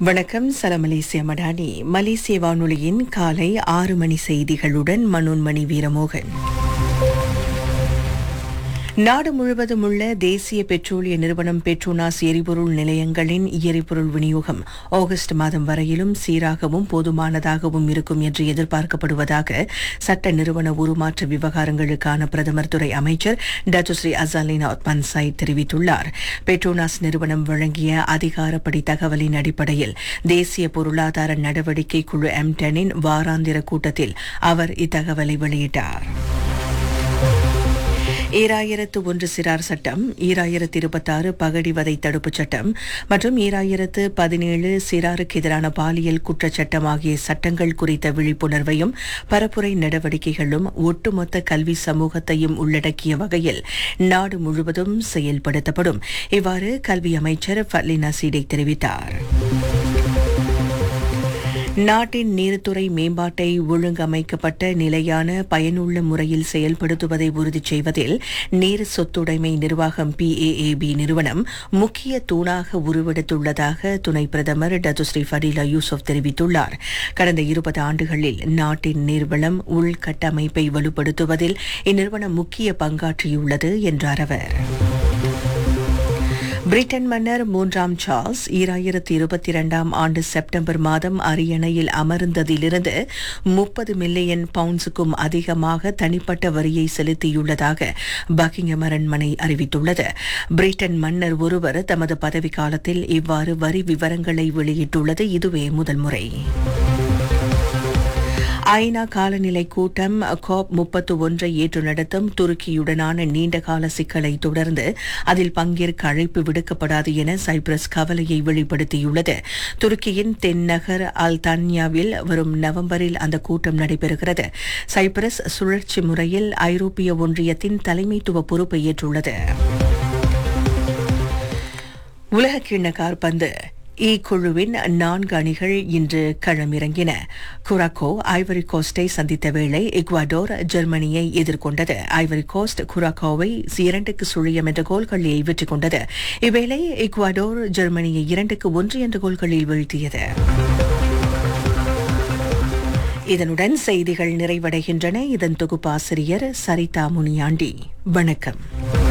வணக்கம் சல மலேசிய மடானி மலேசிய வானொலியின் காலை ஆறு மணி செய்திகளுடன் மனோன்மணி வீரமோகன் நாடு முழுவதும் உள்ள தேசிய பெட்ரோலிய நிறுவனம் பெட்ரோனாஸ் எரிபொருள் நிலையங்களின் எரிபொருள் விநியோகம் ஆகஸ்ட் மாதம் வரையிலும் சீராகவும் போதுமானதாகவும் இருக்கும் என்று எதிர்பார்க்கப்படுவதாக சட்ட நிறுவன உருமாற்ற விவகாரங்களுக்கான பிரதமர் துறை அமைச்சர் டத்துஸ்ரீ அசாலினா ஒத்மன்சாய் தெரிவித்துள்ளார் பெட்ரோனாஸ் நிறுவனம் வழங்கிய அதிகாரப்படி தகவலின் அடிப்படையில் தேசிய பொருளாதார நடவடிக்கை குழு எம் டெனின் வாராந்திர கூட்டத்தில் அவர் இத்தகவலை வெளியிட்டார் ஈராயிரத்து ஒன்று சிறார் சட்டம் ஈராயிரத்து இருபத்தாறு பகடிவதை தடுப்புச் சட்டம் மற்றும் ஈராயிரத்து பதினேழு சிறாருக்கு எதிரான பாலியல் குற்றச்சட்டம் ஆகிய சட்டங்கள் குறித்த விழிப்புணர்வையும் பரப்புரை நடவடிக்கைகளும் ஒட்டுமொத்த கல்வி சமூகத்தையும் உள்ளடக்கிய வகையில் நாடு முழுவதும் செயல்படுத்தப்படும் இவ்வாறு கல்வி அமைச்சர் ஃபர்லினா சீடை தெரிவித்தார் நாட்டின் நீர்த்துறை மேம்பாட்டை ஒழுங்கமைக்கப்பட்ட நிலையான பயனுள்ள முறையில் செயல்படுத்துவதை உறுதி செய்வதில் நீர் சொத்துடைமை நிர்வாகம் பிஏஏபி நிறுவனம் முக்கிய தூணாக உருவெடுத்துள்ளதாக துணை பிரதமர் டத்துஸ்ரீ ஃபடிலா யூசுப் தெரிவித்துள்ளார் கடந்த இருபது ஆண்டுகளில் நாட்டின் நீர்வளம் உள்கட்டமைப்பை வலுப்படுத்துவதில் இந்நிறுவனம் முக்கிய பங்காற்றியுள்ளது என்றார் அவர் பிரிட்டன் மன்னர் மூன்றாம் சார்ல்ஸ் ஈராயிரத்தி இருபத்தி இரண்டாம் ஆண்டு செப்டம்பர் மாதம் அரியணையில் அமர்ந்ததிலிருந்து முப்பது மில்லியன் பவுண்ட்ஸுக்கும் அதிகமாக தனிப்பட்ட வரியை செலுத்தியுள்ளதாக பக்கிங்ஹாம் அரண்மனை அறிவித்துள்ளது பிரிட்டன் மன்னர் ஒருவர் தமது பதவிக்காலத்தில் இவ்வாறு வரி விவரங்களை வெளியிட்டுள்ளது இதுவே முதல் முறை ஐநா காலநிலை கூட்டம் காப் முப்பத்து ஒன்றை ஏற்று நடத்தும் துருக்கியுடனான நீண்டகால சிக்கலை தொடர்ந்து அதில் பங்கேற்க அழைப்பு விடுக்கப்படாது என சைப்ரஸ் கவலையை வெளிப்படுத்தியுள்ளது துருக்கியின் தென்னகர் அல் தன்யாவில் வரும் நவம்பரில் அந்த கூட்டம் நடைபெறுகிறது சைப்ரஸ் சுழற்சி முறையில் ஐரோப்பிய ஒன்றியத்தின் தலைமைத்துவ பொறுப்பை ஏற்றுள்ளது உலகக்கிண்ண கார்பந்து இ குழுவின் நான்கு அணிகள் இன்று களமிறங்கின குராக்கோ ஐவரி கோஸ்டை சந்தித்த வேளை எக்வாடோர் ஜெர்மனியை எதிர்கொண்டது ஐவரி கோஸ்ட் குராக்கோவை இரண்டுக்கு சுழியம் என்ற கோல்களில் வெற்றி கொண்டது இவ்வேளை எக்வாடோர் ஜெர்மனியை இரண்டுக்கு ஒன்று என்ற கோல்களில் வீழ்த்தியது இதனுடன் செய்திகள் நிறைவடைகின்றன இதன் தொகுப்பாசிரியர் சரிதா முனியாண்டி வணக்கம்